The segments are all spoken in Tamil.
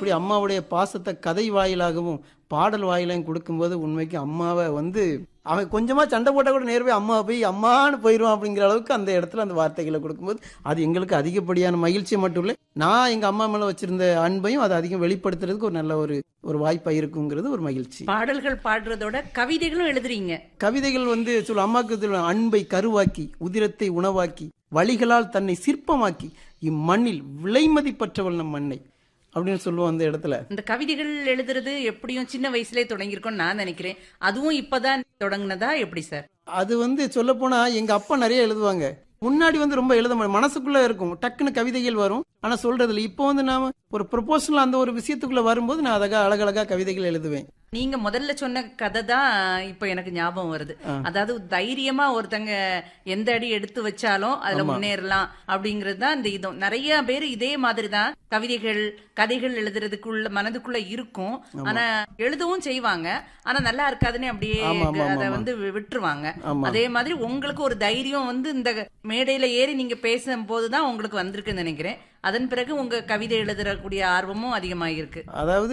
அப்படி அம்மாவுடைய பாசத்தை கதை வாயிலாகவும் பாடல் வாயிலாகவும் கொடுக்கும்போது உண்மைக்கு அம்மாவை வந்து அவன் கொஞ்சமா சண்டை போட்டால் கூட நேர்வே அம்மா போய் அம்மான்னு போயிடுவான் அப்படிங்கிற அளவுக்கு அந்த இடத்துல அந்த வார்த்தைகளை கொடுக்கும்போது அது எங்களுக்கு அதிகப்படியான மகிழ்ச்சியை மட்டும் இல்லை நான் எங்க அம்மா மேல வச்சிருந்த அன்பையும் அதை அதிகம் வெளிப்படுத்துறதுக்கு ஒரு நல்ல ஒரு ஒரு வாய்ப்பா இருக்குங்கிறது ஒரு மகிழ்ச்சி பாடல்கள் பாடுறதோட கவிதைகளும் எழுதுறீங்க கவிதைகள் வந்து சொல்ல அம்மாக்கு சொல்லுவாங்க, அன்பை கருவாக்கி உதிரத்தை உணவாக்கி வழிகளால் தன்னை சிற்பமாக்கி இம்மண்ணில் விலைமதிப்பற்றவள் நம் மண்ணை அப்படின்னு சொல்லுவோம் அந்த இடத்துல இந்த கவிதைகள் எழுதுறது எப்படியும் சின்ன வயசுலயே தொடங்கியிருக்கோம்னு நான் நினைக்கிறேன் அதுவும் இப்பதான் தொடங்குனதா எப்படி சார் அது வந்து சொல்ல போனா எங்க அப்பா நிறைய எழுதுவாங்க முன்னாடி வந்து ரொம்ப எழுத மாட்டேன் மனசுக்குள்ள இருக்கும் டக்குன்னு கவிதைகள் வரும் ஆனா சொல்றதுல இப்போ வந்து நாம ஒரு ப்ரொபோஷனல் அந்த ஒரு விஷயத்துக்குள்ள வரும்போது நான் அழகா அழகழகா கவிதைகள் எழுதுவேன் நீங்க முதல்ல சொன்ன கதை தான் இப்ப எனக்கு ஞாபகம் வருது அதாவது தைரியமா ஒருத்தங்க எந்த அடி எடுத்து வச்சாலும் அதுல முன்னேறலாம் அப்படிங்கிறது தான் இந்த இதும் நிறைய பேர் இதே மாதிரி தான் கவிதைகள் கதைகள் எழுதுறதுக்குள்ள மனதுக்குள்ள இருக்கும் ஆனா எழுதவும் செய்வாங்க ஆனா நல்லா இருக்காதுன்னு அப்படியே ஆமா, ஆமா, அதை ஆமா. வந்து வி- விட்டுருவாங்க ஆமா. அதே மாதிரி உங்களுக்கு ஒரு தைரியம் வந்து இந்த மேடையில ஏறி நீங்க பேசும் போதுதான் உங்களுக்கு வந்திருக்குன்னு நினைக்கிறேன் அதன் பிறகு உங்க கவிதை எழுதுறக்கூடிய ஆர்வமும் அதிகமாயிருக்கு அதாவது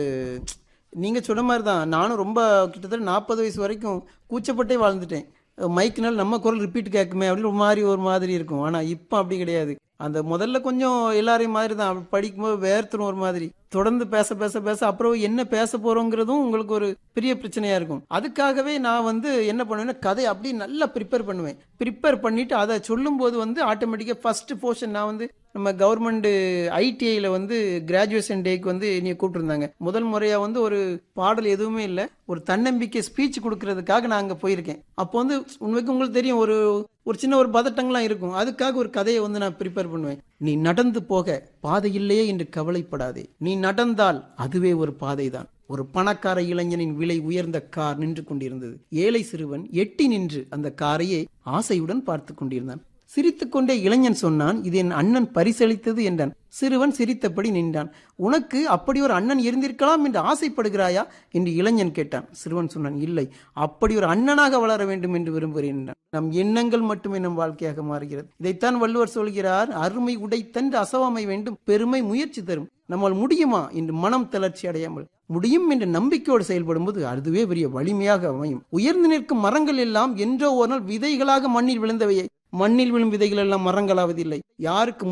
நீங்க சொன்ன மாதிரி தான் நானும் ரொம்ப கிட்டத்தட்ட நாற்பது வயசு வரைக்கும் கூச்சப்பட்டே வாழ்ந்துட்டேன் மைக்குனால் நம்ம குரல் ரிப்பீட் கேட்குமே அப்படின்னு ஒரு மாதிரி ஒரு மாதிரி இருக்கும் ஆனா இப்போ அப்படி கிடையாது அந்த முதல்ல கொஞ்சம் எல்லாரையும் மாதிரி தான் படிக்கும்போது வேர்த்துரும் ஒரு மாதிரி தொடர்ந்து பேச பேச பேச அப்புறம் என்ன பேச போறோங்கிறதும் உங்களுக்கு ஒரு பெரிய பிரச்சனையா இருக்கும் அதுக்காகவே நான் வந்து என்ன பண்ணுவேன்னா கதை அப்படியே நல்லா ப்ரிப்பேர் பண்ணுவேன் ப்ரிப்பேர் பண்ணிட்டு அதை சொல்லும்போது வந்து ஆட்டோமேட்டிக்காக ஃபர்ஸ்ட் போர்ஷன் நான் வந்து நம்ம கவர்மெண்ட் ஐடிஐல வந்து கிராஜுவேஷன் டேக்கு வந்து நீ கூப்பிட்டுருந்தாங்க முதல் முறையா வந்து ஒரு பாடல் எதுவுமே இல்லை ஒரு தன்னம்பிக்கை ஸ்பீச் கொடுக்கறதுக்காக நான் அங்க போயிருக்கேன் அப்போ வந்து உண்மைக்கு உங்களுக்கு தெரியும் ஒரு ஒரு சின்ன ஒரு பதட்டங்கள்லாம் இருக்கும் அதுக்காக ஒரு கதையை வந்து நான் ப்ரிப்பேர் பண்ணுவேன் நீ நடந்து போக பாதை இல்லையே என்று கவலைப்படாதே நீ நடந்தால் அதுவே ஒரு பாதைதான் ஒரு பணக்கார இளைஞனின் விலை உயர்ந்த கார் நின்று கொண்டிருந்தது ஏழை சிறுவன் எட்டி நின்று அந்த காரையே ஆசையுடன் பார்த்து கொண்டிருந்தான் சிரித்துக்கொண்டே இளைஞன் சொன்னான் இது என் அண்ணன் பரிசளித்தது என்றான் சிறுவன் சிரித்தபடி நின்றான் உனக்கு அப்படி ஒரு அண்ணன் இருந்திருக்கலாம் என்று ஆசைப்படுகிறாயா என்று இளைஞன் கேட்டான் சிறுவன் சொன்னான் இல்லை அப்படி ஒரு அண்ணனாக வளர வேண்டும் என்று விரும்புகிறேன் என்றான். நம் எண்ணங்கள் மட்டுமே நம் வாழ்க்கையாக மாறுகிறது இதைத்தான் வள்ளுவர் சொல்கிறார் அருமை உடைத்தன்று அசவாமை வேண்டும் பெருமை முயற்சி தரும் நம்மால் முடியுமா என்று மனம் தளர்ச்சி அடையாமல் முடியும் என்ற நம்பிக்கையோடு செயல்படும்போது அதுவே பெரிய வலிமையாக அமையும் உயர்ந்து நிற்கும் மரங்கள் எல்லாம் என்றோ ஒரு நாள் விதைகளாக மண்ணில் விழுந்தவையே மண்ணில் விழும் விதைகள் எல்லாம் மரங்களாவதில்லை யாருக்கு